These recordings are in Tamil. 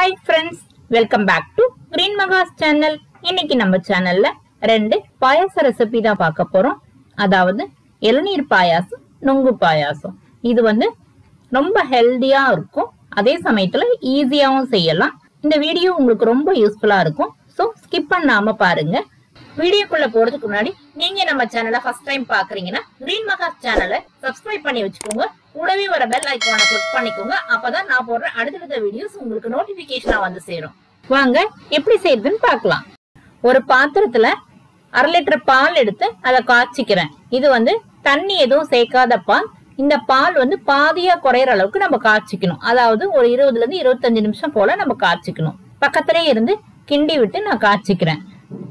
hi friends welcome back to green Mahas channel இன்னைக்கு நம்ம சேனல்ல ரெண்டு பாயாச ரெசிபி தான் பார்க்க போறோம் அதாவது இளநீர் பாயாசம் நுங்கு பாயாசம் இது வந்து ரொம்ப ஹெல்தியா இருக்கும் அதே சமயத்துல ஈஸியாவும் செய்யலாம் இந்த வீடியோ உங்களுக்கு ரொம்ப யூஸ்ஃபுல்லா இருக்கும் ஸோ ஸ்கிப் பண்ணாம பாருங்க வீடியோக்குள்ள போறதுக்கு முன்னாடி நீங்க நம்ம சேனலை ஃபர்ஸ்ட் டைம் பாக்குறீங்கன்னா கிரீன் மகாஸ் சேனலை சப்ஸ்கிரைப் பண்ணி வச்சுக்கோங்க கூடவே வர பெல் ஐக்கானை கிளிக் பண்ணிக்கோங்க அப்பதான் நான் போடுற அடுத்தடுத்த வீடியோஸ் உங்களுக்கு நோட்டிபிகேஷனா வந்து சேரும் வாங்க எப்படி செய்யுதுன்னு பார்க்கலாம் ஒரு பாத்திரத்துல அரை லிட்டர் பால் எடுத்து அதை காய்ச்சிக்கிறேன் இது வந்து தண்ணி எதுவும் சேர்க்காத பால் இந்த பால் வந்து பாதியா குறையிற அளவுக்கு நம்ம காய்ச்சிக்கணும் அதாவது ஒரு இருபதுல இருந்து இருபத்தஞ்சு நிமிஷம் போல நம்ம காய்ச்சிக்கணும் பக்கத்திலே இருந்து கிண்டி விட்டு நான் காய்ச்சிக்கிறேன்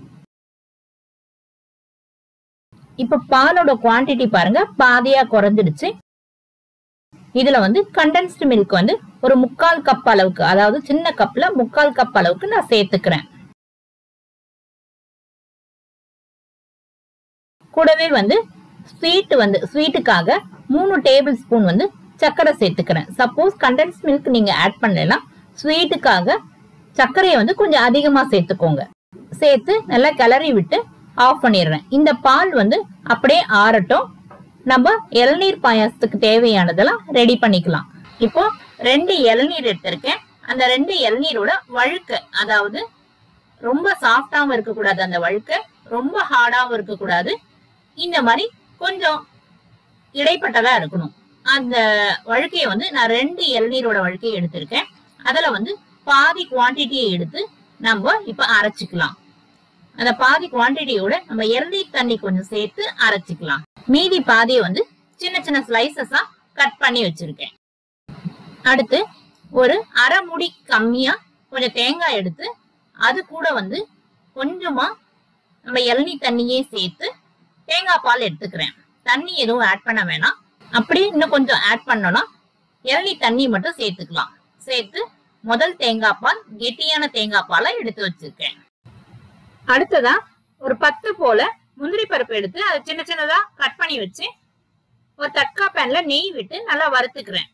இப்ப பாலோட குவாண்டிட்டி பாருங்க பாதியா குறைஞ்சிடுச்சு இதுல வந்து கண்டென்ஸ்டு மில்க் வந்து ஒரு முக்கால் கப் அளவுக்கு அதாவது சின்ன கப்ல முக்கால் கப் அளவுக்கு நான் சேர்த்துக்கிறேன் கூடவே வந்து ஸ்வீட் வந்து ஸ்வீட்டுக்காக மூணு டேபிள் ஸ்பூன் வந்து சர்க்கரை சேர்த்துக்கிறேன் சப்போஸ் கண்டென்ஸ் மில்க் நீங்க ஆட் பண்ணலாம் ஸ்வீட்டுக்காக சர்க்கரையை வந்து கொஞ்சம் அதிகமா சேர்த்துக்கோங்க சேர்த்து நல்லா கிளறி விட்டு ஆஃப் பண்ணிடுறேன் இந்த பால் வந்து அப்படியே ஆறட்டும் நம்ம இளநீர் பாயாசத்துக்கு தேவையானதெல்லாம் ரெடி பண்ணிக்கலாம் இப்போ ரெண்டு இளநீர் எடுத்திருக்கேன் அந்த ரெண்டு இளநீரோட வழுக்க அதாவது ரொம்ப சாஃப்டாவும் இருக்கக்கூடாது அந்த வழுக்க ரொம்ப ஹார்டாவும் இருக்கக்கூடாது இந்த மாதிரி கொஞ்சம் இடைப்பட்டதா இருக்கணும் அந்த வழுக்கையை வந்து நான் ரெண்டு இளநீரோட வழுக்கையை எடுத்திருக்கேன் அதுல வந்து பாதி குவான்டிட்டியை எடுத்து நம்ம இப்ப அரைச்சிக்கலாம் அந்த பாதி குவான்டிட்டியோட நம்ம இளநீர் தண்ணி கொஞ்சம் சேர்த்து அரைச்சிக்கலாம் மீதி பாதியை வந்து சின்ன சின்ன ஸ்லைசஸா கட் பண்ணி வச்சிருக்கேன் அடுத்து ஒரு அரை முடி கம்மியா கொஞ்சம் தேங்காய் எடுத்து அது கூட வந்து கொஞ்சமா நம்ம இளநீர் தண்ணியே சேர்த்து தேங்காய் பால் எடுத்துக்கிறேன் தண்ணி எதுவும் ஆட் பண்ண வேணாம் அப்படியே இன்னும் கொஞ்சம் ஆட் பண்ணோம்னா இளநீர் தண்ணி மட்டும் சேர்த்துக்கலாம் சேர்த்து முதல் தேங்காய் பால் கெட்டியான தேங்காய் பாலை எடுத்து வச்சிருக்கேன் அடுத்ததா ஒரு பத்து போல முந்திரி பருப்பு எடுத்து அதை சின்ன சின்னதா கட் பண்ணி வச்சு ஒரு தட்கா பேன்ல நெய் விட்டு நல்லா வறுத்துக்கிறேன்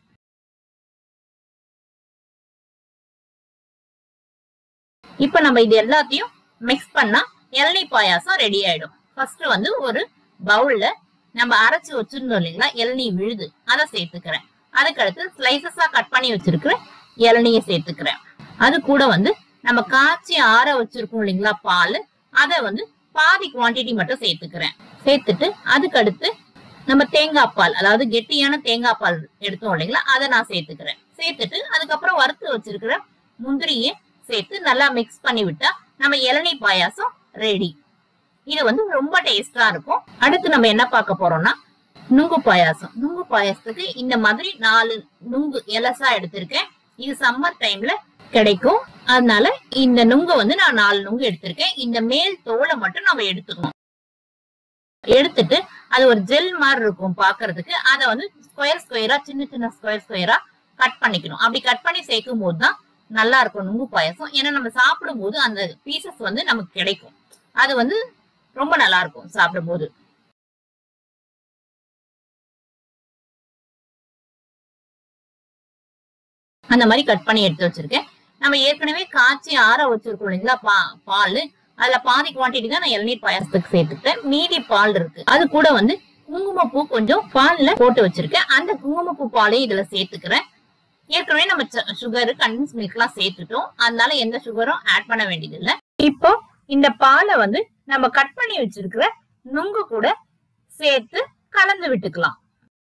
இப்ப நம்ம இது எல்லாத்தையும் மிக்ஸ் பண்ணா இளநீ பாயாசம் ரெடி ஆயிடும் ஃபர்ஸ்ட் வந்து ஒரு பவுல்ல நம்ம அரைச்சு வச்சிருந்தோம் இல்லைங்களா இளநீ விழுது அதை சேர்த்துக்கிறேன் அதுக்கடுத்து ஸ்லைசஸா கட் பண்ணி வச்சிருக்கிற இளநிய சேர்த்துக்கிறேன் அது கூட வந்து நம்ம காய்ச்சி ஆற வச்சிருக்கோம் இல்லைங்களா பால் அதை வந்து பாதி குவான்டிட்டி மட்டும் சேர்த்துக்கிறேன் சேர்த்துட்டு அதுக்கு அடுத்து நம்ம தேங்காய் பால் அதாவது கெட்டியான தேங்காய் பால் எடுத்தோம் இல்லைங்களா அதை நான் சேர்த்துக்கிறேன் சேர்த்துட்டு அதுக்கப்புறம் வறுத்து வச்சிருக்கிற முந்திரியை சேர்த்து நல்லா மிக்ஸ் பண்ணி விட்டா நம்ம இளநீ பாயாசம் ரெடி இது வந்து ரொம்ப டேஸ்டா இருக்கும் அடுத்து நம்ம என்ன பார்க்க போறோம்னா நுங்கு பாயாசம் நுங்கு பாயாசத்துக்கு இந்த மாதிரி நாலு நுங்கு எலசா எடுத்திருக்கேன் இது சம்மர் டைம்ல கிடைக்கும் அதனால இந்த நுங்கு வந்து நான் நாலு நுங்கு எடுத்திருக்கேன் இந்த மேல் தோலை மட்டும் நம்ம எடுத்துக்கணும் எடுத்துட்டு அது ஒரு ஜெல் மாதிரி இருக்கும் பாக்குறதுக்கு அதை வந்து ஸ்கொயர் ஸ்கொயரா சின்ன சின்ன ஸ்கொயர் ஸ்கொயரா கட் பண்ணிக்கணும் அப்படி கட் பண்ணி சேர்க்கும் போது தான் நல்லா இருக்கும் நுங்கு பாயசம் ஏன்னா நம்ம சாப்பிடும் போது அந்த பீசஸ் வந்து நமக்கு கிடைக்கும் அது வந்து ரொம்ப நல்லா இருக்கும் சாப்பிடும் போது அந்த மாதிரி கட் பண்ணி எடுத்து வச்சிருக்கேன் நம்ம ஏற்கனவே காய்ச்சி ஆற வச்சிருக்கோம் இல்லைங்களா பா பால் அதுல பாதி குவான்டிட்டி தான் நான் இளநீர் பாயாசத்துக்கு சேர்த்துக்கிட்டேன் மீதி பால் இருக்கு அது கூட வந்து குங்குமப்பூ கொஞ்சம் பால்ல போட்டு வச்சிருக்கேன் அந்த குங்குமப்பூ பாலையும் இதுல சேர்த்துக்கிறேன் ஏற்கனவே நம்ம சுகர் கண்டன்ஸ் மில்க் எல்லாம் சேர்த்துட்டோம் அதனால எந்த சுகரும் ஆட் பண்ண வேண்டியது இல்ல இப்போ இந்த பாலை வந்து நம்ம கட் பண்ணி வச்சிருக்கிற நுங்கு கூட சேர்த்து கலந்து விட்டுக்கலாம்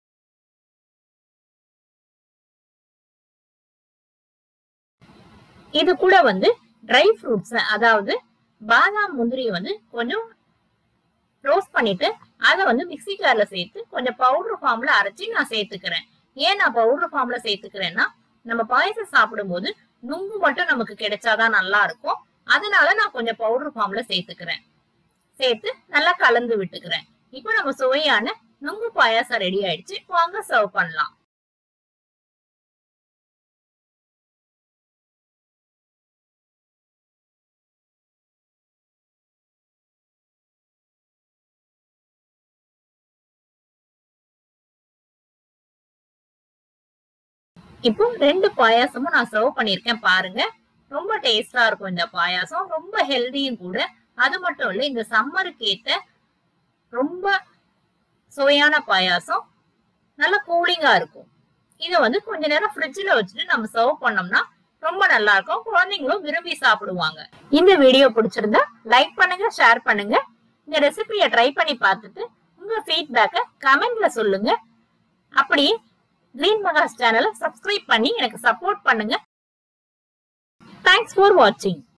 இது கூட வந்து ட்ரை ஃப்ரூட்ஸ் அதாவது பாதாம் முந்திரியை வந்து கொஞ்சம் ரோஸ்ட் பண்ணிட்டு அதை வந்து மிக்சி ஜார்ல சேர்த்து கொஞ்சம் பவுடர் ஃபார்ம்ல அரைச்சி நான் சேர்த்துக்கிறேன் ஏன் நான் பவுடர் ஃபார்ம்ல சேர்த்துக்கிறேன்னா நம்ம பாயசம் சாப்பிடும்போது நுங்கு மட்டும் நமக்கு கிடைச்சாதான் நல்லா இருக்கும் அதனால நான் கொஞ்சம் பவுடர் ஃபார்ம்ல சேர்த்துக்கிறேன் சேர்த்து நல்லா கலந்து விட்டுக்கிறேன் இப்போ நம்ம சுவையான நுங்கு பாயாசம் ரெடி ஆயிடுச்சு வாங்க சர்வ் பண்ணலாம் இப்போ ரெண்டு பாயாசமும் நான் சர்வ் பண்ணியிருக்கேன் பாருங்க டேஸ்டா இருக்கும் இந்த பாயாசம் ரொம்ப ஹெல்தியும் கூட அது மட்டும் இல்ல இந்த சம்மருக்கு ஏத்த ரொம்ப சுவையான பாயாசம் நல்ல கூலிங்கா இருக்கும் இதை வந்து கொஞ்ச நேரம் ஃப்ரிட்ஜ்ல வச்சுட்டு நம்ம சர்வ் பண்ணோம்னா ரொம்ப நல்லா இருக்கும் குழந்தைங்களும் விரும்பி சாப்பிடுவாங்க இந்த வீடியோ பிடிச்சிருந்தா லைக் பண்ணுங்க ஷேர் பண்ணுங்க இந்த ரெசிபியை ட்ரை பண்ணி பார்த்துட்டு உங்க ஃபீட்பேக்கை கமெண்ட்ல சொல்லுங்க அப்படியே கிரீன் மகாஸ் சேனலை சப்ஸ்கிரைப் பண்ணி எனக்கு சப்போர்ட் பண்ணுங்க தேங்க்ஸ் ஃபார் வாட்சிங்